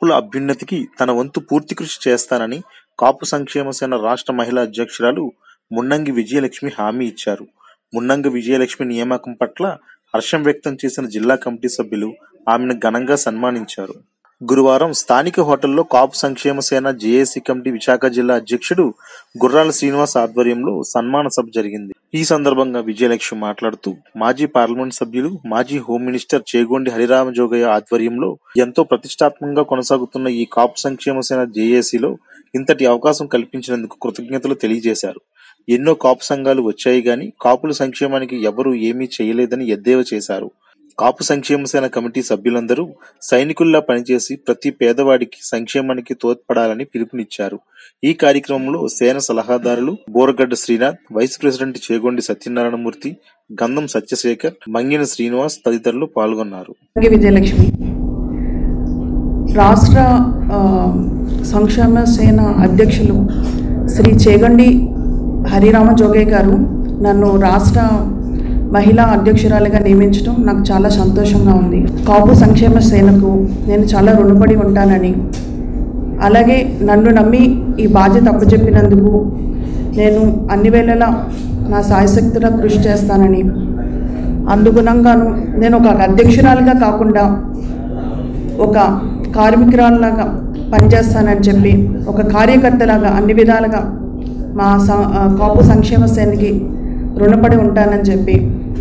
కాపుల అభ్యున్నతికి తన వంతు పూర్తి కృషి చేస్తానని కాపు సంక్షేమ సేన రాష్ట్ర మహిళా అధ్యక్షురాలు మున్నంగి విజయలక్ష్మి హామీ ఇచ్చారు మున్నంగి విజయలక్ష్మి నియామకం పట్ల హర్షం వ్యక్తం చేసిన జిల్లా కమిటీ సభ్యులు ఆమెను ఘనంగా సన్మానించారు గురువారం స్థానిక హోటల్లో కాపు సంక్షేమ సేన జేఏసీ కమిటీ విశాఖ జిల్లా అధ్యక్షుడు గుర్రాల శ్రీనివాస్ ఆధ్వర్యంలో సన్మాన సభ జరిగింది ఈ సందర్భంగా విజయలక్ష్మి మాట్లాడుతూ మాజీ పార్లమెంట్ సభ్యులు మాజీ హోం మినిస్టర్ చేగొండి హరిరామ జోగయ్య ఆధ్వర్యంలో ఎంతో ప్రతిష్టాత్మకంగా కొనసాగుతున్న ఈ కాపు సంక్షేమ సేన జేఏసీలో ఇంతటి అవకాశం కల్పించినందుకు కృతజ్ఞతలు తెలియజేశారు ఎన్నో కాపు సంఘాలు వచ్చాయి గాని కాపుల సంక్షేమానికి ఎవరూ ఏమీ చేయలేదని ఎద్దేవా చేశారు కాపు సంక్షేమ సేన కమిటీ సభ్యులందరూ సైనికుల్లా పనిచేసి ప్రతి పేదవాడికి సంక్షేమానికి తోడ్పడాలని పిలుపునిచ్చారు ఈ కార్యక్రమంలో సేన సలహాదారులు బోరగడ్డ శ్రీనాథ్ వైస్ ప్రెసిడెంట్ చేగొండి సత్యనారాయణమూర్తి గంధం సత్యశేఖర్ మంగిన శ్రీనివాస్ తదితరులు పాల్గొన్నారు అలాగే విజయలక్ష్మి రాష్ట్ర ఆ, సంక్షేమ సేన అధ్యక్షులు శ్రీ చేగండి హరిరామ జోగే గారు నన్ను రాష్ట్ర మహిళా అధ్యక్షురాలిగా నియమించడం నాకు చాలా సంతోషంగా ఉంది కాపు సంక్షేమ సేనకు నేను చాలా రుణపడి ఉంటానని అలాగే నన్ను నమ్మి ఈ బాధ్యత అప్పచెప్పినందుకు నేను అన్ని వేళలా నా సాయశక్తులా కృషి చేస్తానని అందుగుణంగాను నేను ఒక అధ్యక్షురాలుగా కాకుండా ఒక కార్మికురాల్లాగా పనిచేస్తానని చెప్పి ఒక కార్యకర్తలాగా అన్ని విధాలుగా మా స- ఆ, కాపు సంక్షేమ సేనకి రుణపడి ఉంటానని చెప్పి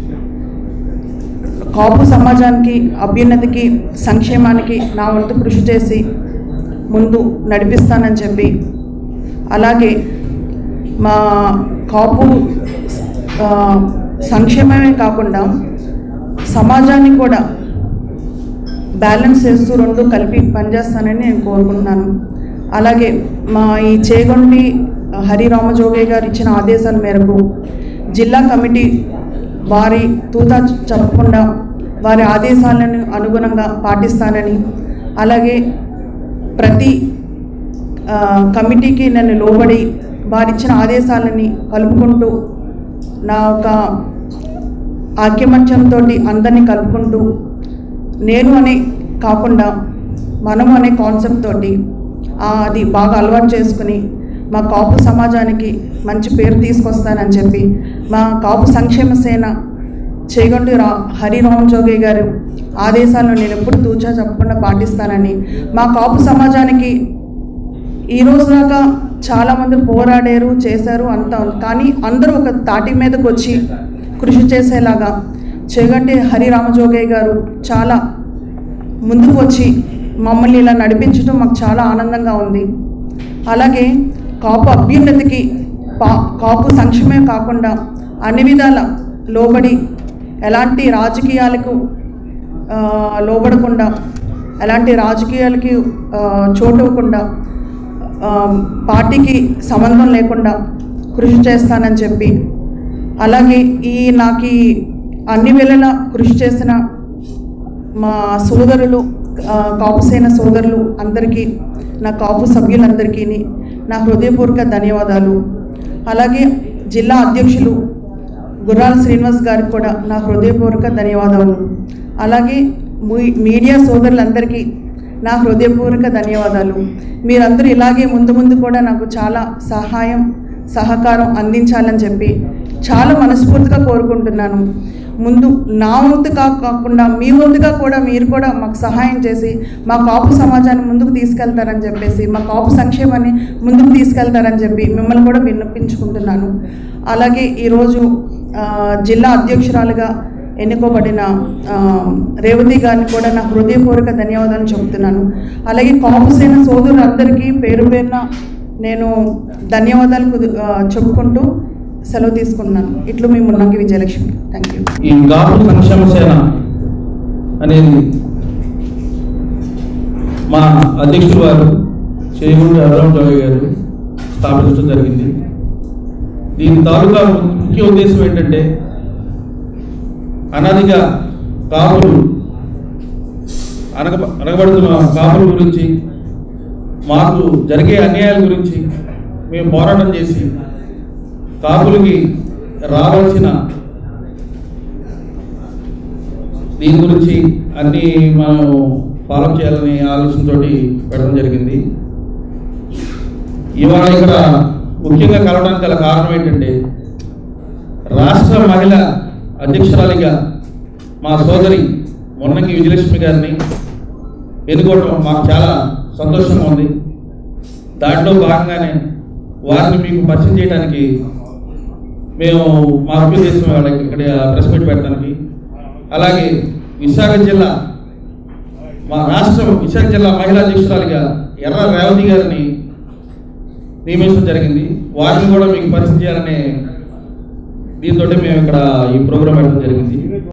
కాపు సమాజానికి అభ్యున్నతికి సంక్షేమానికి నా వంతు కృషి చేసి ముందు నడిపిస్తానని చెప్పి అలాగే మా కాపు ఆ, సంక్షేమమే కాకుండా సమాజాన్ని కూడా బ్యాలెన్స్ చేస్తూ రెండు కలిపి పనిచేస్తానని నేను కోరుకుంటున్నాను అలాగే మా ఈ చేగొండి హరి రామజోగే గారు ఇచ్చిన ఆదేశాల మేరకు జిల్లా కమిటీ వారి తూతా చెప్పకుండా వారి ఆదేశాలను అనుగుణంగా పాటిస్తానని అలాగే ప్రతి ఆ, కమిటీకి నన్ను లోబడి వారిచ్చిన ఆదేశాలని కలుపుకుంటూ నా ఒక ఆక్యమత్యంతో అందరినీ కలుపుకుంటూ నేను అనే కాకుండా మనం అనే కాన్సెప్ట్ తోటి ఆ, అది బాగా అలవాటు చేసుకుని మా కాపు సమాజానికి మంచి పేరు తీసుకొస్తానని చెప్పి మా కాపు సంక్షేమ సేన చేగొండి రా హరి రామ్ జోగే గారు ఆదేశాలను నేను ఎప్పుడు తూచా చెప్పకుండా పాటిస్తానని మా కాపు సమాజానికి ఈ రోజు దాకా చాలామంది పోరాడారు చేశారు అంతా ఉంది కానీ అందరూ ఒక తాటి మీదకి వచ్చి కృషి చేసేలాగా చేగంటి హరి రామజోగయ్య గారు చాలా ముందుకు వచ్చి మమ్మల్ని ఇలా నడిపించడం మాకు చాలా ఆనందంగా ఉంది అలాగే కాపు అభ్యున్నతికి పా కాపు సంక్షేమే కాకుండా అన్ని విధాల లోబడి ఎలాంటి రాజకీయాలకు ఆ, లోబడకుండా ఎలాంటి రాజకీయాలకి ఆ, చోటు ఇవ్వకుండా ఆ, పార్టీకి సంబంధం లేకుండా కృషి చేస్తానని చెప్పి అలాగే ఈ నాకు ఈ అన్ని వేళలా కృషి చేసిన మా సోదరులు ఆ, కాపుసేన సోదరులు అందరికీ నా కాపు సభ్యులందరికీ నా హృదయపూర్వక ధన్యవాదాలు అలాగే జిల్లా అధ్యక్షులు గుర్రాల శ్రీనివాస్ గారికి కూడా నా హృదయపూర్వక ధన్యవాదాలు అలాగే మీ- మీడియా సోదరులందరికీ నా హృదయపూర్వక ధన్యవాదాలు మీరందరూ ఇలాగే ముందు ముందు కూడా నాకు చాలా సహాయం సహకారం అందించాలని చెప్పి చాలా మనస్ఫూర్తిగా కోరుకుంటున్నాను ముందు నా వంతుగా కాకుండా మీ వంతుగా కూడా మీరు కూడా మాకు సహాయం చేసి మా కాపు సమాజాన్ని ముందుకు తీసుకెళ్తారని చెప్పేసి మా కాపు సంక్షేమాన్ని ముందుకు తీసుకెళ్తారని చెప్పి మిమ్మల్ని కూడా విన్నపించుకుంటున్నాను అలాగే ఈరోజు ఆ, జిల్లా అధ్యక్షురాలుగా ఎన్నుకోబడిన ఆ, రేవతి గారిని కూడా నా హృదయపూర్వక ధన్యవాదాలు చెబుతున్నాను అలాగే కాపుసేన సోదరులందరికీ పేరు పేరున నేను ధన్యవాదాలు కుదు- ఆ, చెప్పుకుంటూ సెలవు తీసుకున్నాను ఇట్లు మీ మున్నంగి విజయలక్ష్మి థ్యాంక్ యూ ఈ కాపు సంక్షేమ సేన అనేది మా అధ్యక్షులు వారు చేయూరు అబ్రహం జోగి గారు స్థాపించడం జరిగింది దీని తాలూకా ముఖ్య ఉద్దేశం ఏంటంటే అనాదిగా కాపులు అనగ అనగబడుతున్న కాపుల గురించి మాకు జరిగే అన్యాయాల గురించి మేము పోరాటం చేసి కాపులకి రావాల్సిన దీని గురించి అన్ని మనం ఫాలో చేయాలని ఆలోచనతోటి పెట్టడం జరిగింది ఇవాళ ఇక్కడ ముఖ్యంగా కలవడానికి గల కారణం ఏంటంటే రాష్ట్ర మహిళ అధ్యక్షురాలిగా మా సోదరి మొన్నంగి విజయలక్ష్మి గారిని ఎన్నుకోవడం మాకు చాలా సంతోషంగా ఉంది దాంట్లో భాగంగానే వారిని మీకు పరిచయం చేయడానికి మేము మా ఉద్దేశం వాళ్ళకి ఇక్కడ ప్రెస్ మీట్ పెట్టడానికి అలాగే విశాఖ జిల్లా మా రాష్ట్రం విశాఖ జిల్లా మహిళా అధ్యక్షురాలిగా ఎర్ర రేవతి గారిని నియమించడం జరిగింది వారిని కూడా మీకు పరిచయం చేయాలనే దీంతో మేము ఇక్కడ ఈ ప్రోగ్రాం పెట్టడం జరిగింది